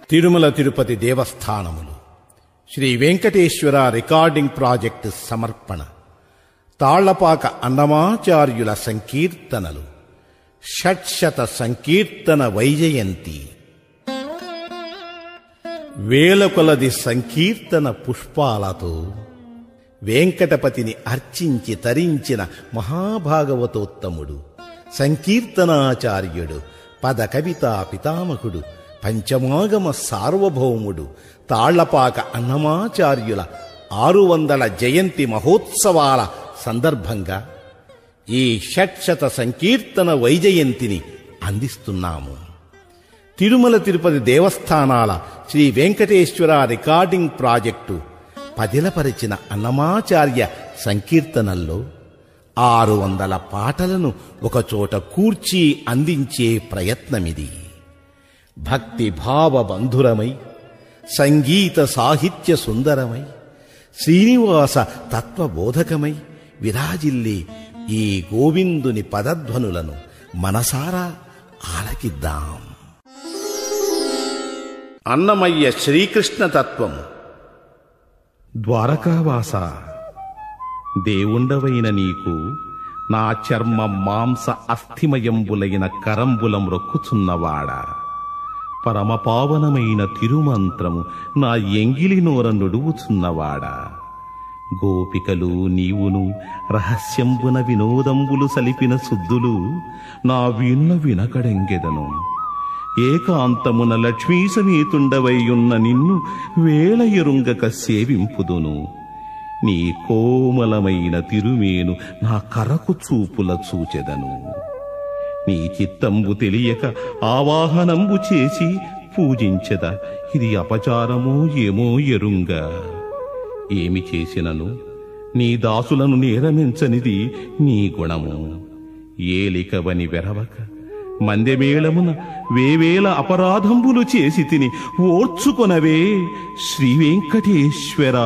తిరుమల తిరుపతి దేవస్థానములు Sri Venkateswara recording project సమర్పణ తాళ్లపాక అన్నమాచార్యుల సంకీర్తనలు షట్శత సంకీర్తన వైజయంతి వేల కొలది సంకీర్తన పుష్పాలతో వెంకటపతిని అర్చించి తరించిన మహాభాగవతోత్తముడు సంకీర్తనాచార్యుడు పద కవితా పితామహుడు పంచమాగమ సార్వభౌముడు తాళ్లపాక అన్నమాచార్యుల ఆరు వందల జయంతి మహోత్సవాల సందర్భంగా ఈ షట్శత సంకీర్తన వైజయంతిని అందిస్తున్నాము తిరుమల తిరుపతి దేవస్థానాల శ్రీ వెంకటేశ్వర రికార్డింగ్ ప్రాజెక్టు పదిలపరిచిన అన్నమాచార్య సంకీర్తనల్లో ఆరు వందల పాటలను ఒకచోట కూర్చి అందించే ప్రయత్నమిది భక్తి భావ బంధురమై సంగీత సాహిత్య సుందరమై శ్రీనివాస తత్వబోధకమై విరాజిల్లి ఈ గోవిందుని పదధ్వనులను మనసారా ఆలకిద్దాం అన్నమయ్య శ్రీకృష్ణ తత్వము ద్వారకావాస దేవుండవైన నీకు నా చర్మ మాంస అస్థిమయంబులైన కరంబులం రొక్కుచున్నవాడా పరమపావనమైన తిరుమంత్రము నా ఎంగిలి నోర నుడువుచున్నవాడా గోపికలు నీవును రహస్యంబున వినోదంబులు సలిపిన సుద్దులు నా వీణ వినకడెంగెదను ఏకాంతమున లక్ష్మీ సమేతుండవైయున్న నిన్ను వేళ ఎరుంగక సేవింపుదును నీ కోమలమైన తిరుమేను నా కరకు చూపుల చూచెదను నీ చిత్తంబు తెలియక ఆవాహనంబు చేసి పూజించెద ఇది అపచారమో ఏమో ఎరుంగా ఏమి చేసినను నీ దాసులను నేరమించనిది నీ గుణము ఏలికవని వెరవక మందెమేళమున వేవేల అపరాధంబులు చేసి తిని ఓర్చుకొనవే శ్రీ వెంకటేశ్వరా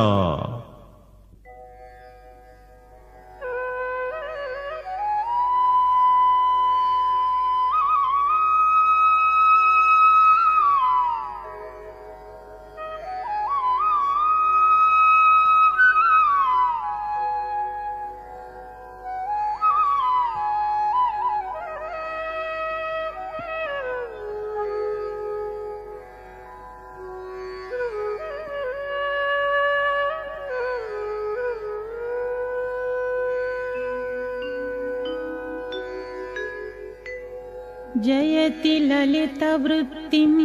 जयति ललितवृत्तिम्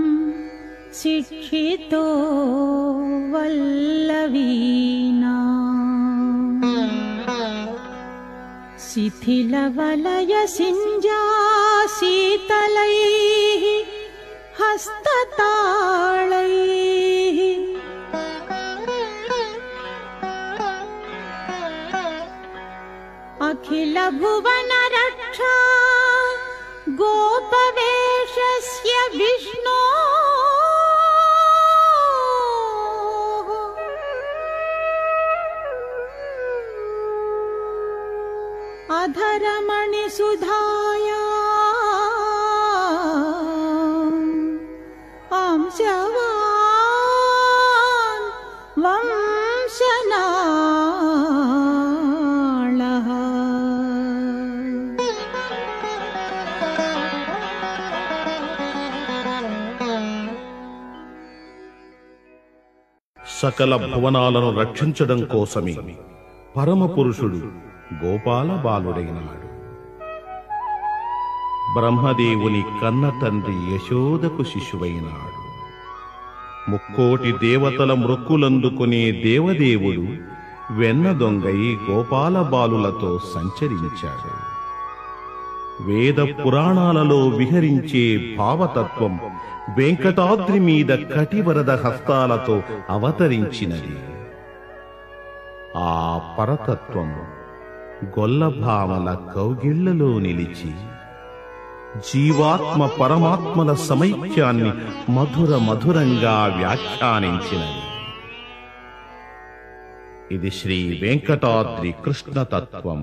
शिक्षितो वल्लवीना शिथिलवलयसिञ्जा शीतलैः हस्तताळैः अखिलभुवनरक्षा गोपवेशस्य विष्णो अधरमणिसुधाया अंशवान् वंशनाळः సకల భువనాలను రక్షించడం కోసమే పరమ పురుషుడు గోపాల బాలుడైనాడు బ్రహ్మదేవుని కన్న తండ్రి యశోదకు శిశువైనాడు ముక్కోటి దేవతల మృక్కులందుకునే దేవదేవుడు వెన్న దొంగై గోపాల బాలులతో సంచరించాడు వేద పురాణాలలో విహరించే భావతత్వం వెంకటాద్రి మీద కటివరద హస్తాలతో అవతరించినది ఆ పరతత్వం గొల్లభామల కౌగిళ్లలో నిలిచి జీవాత్మ పరమాత్మల సమైక్యాన్ని మధుర మధురంగా వ్యాఖ్యానించినది ఇది శ్రీ వెంకటాద్రి కృష్ణతత్వం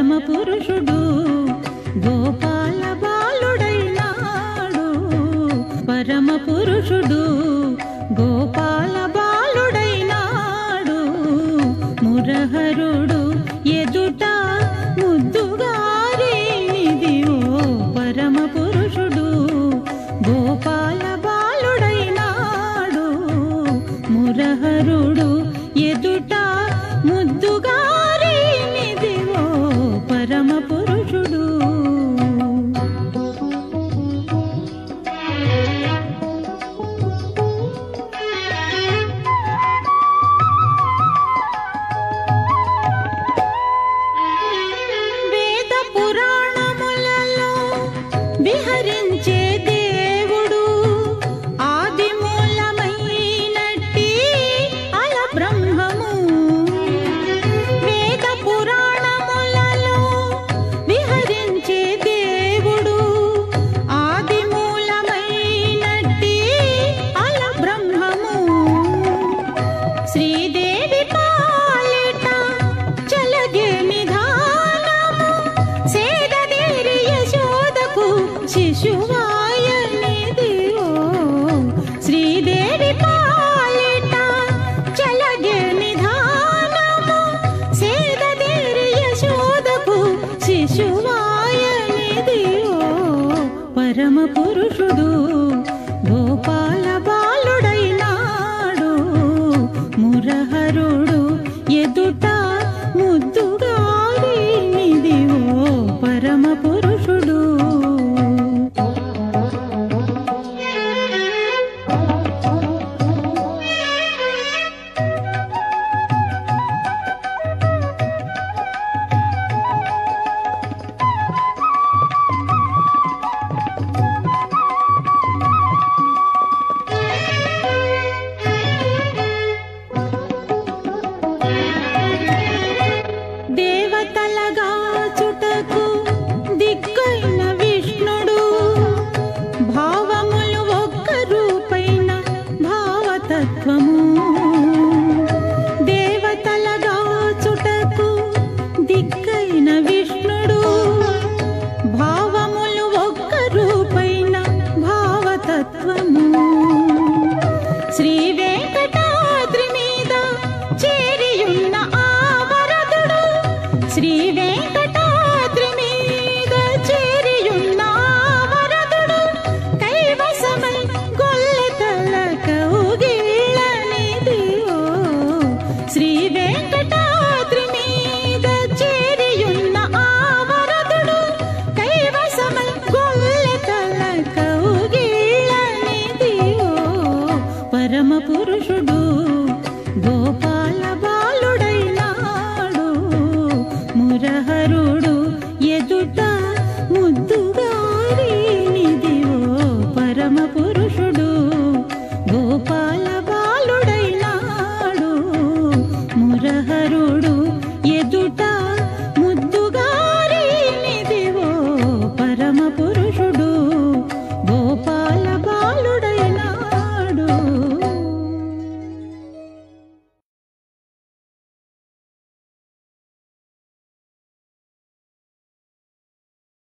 పరమ పురుషుడు గోపాల బాలుడైనాడు పరమ పురుషుడు గోపాల బాలుడైనాడు మురహరుడు ఎదుట ముద్దుగారేనిది ఓ పరమ పురుషుడు గోపాల బాలుడైనాడు మురహరుడు ఎదుట ముద్దుగారేనిది ఓ పరమ పురుషుడు వేద పురాణములలో విహరించే దేవుడు ఆది మూలమైనట్టి అల బ్రహ్మము వేద పురాణములలో విహరించే దేవుడు ఆది మూలమైనట్టి అల బ్రహ్మము శ్రీదేవి పాలిట చలగే నిధానము సేదదేరి యశోదకు శిశువాయనిది ఓ శ్రీదేవి పాలిట చలగే నిధానము సేదదేరి యశోదకు శిశువాయనిది ఓ పరమ పురుషుడు గోపాల బాలుడైనాడు మురహరుడు ఎదుట ముద్దుగారినిది ఓ పరమ పురుషుడు దేవతలగా చుటకు దిక్కైన విష్ణుడు భావములు ఒక్క రూపైన భావతత్వము దేవతలగా చుటకు దిక్కైన విష్ణుడు భావములు ఒక్క రూపైన భావతత్వము శ్రీ వెంకటాద్రి మీద చేరియున్న ఆ వరదుడు శ్రీ వెంకటాద్రి మీద చేరియున్న ఆ వరదుడు కైవసమై గొల్లెతల కౌగిళ్ళనిది ఓ శ్రీ వెంకటాద్రి మీద చేరియున్న ఆ వరదుడు కైవసమై గొల్లెతల కౌగిళ్ళనిది ఓ పరమ పురుషుడు గోపాల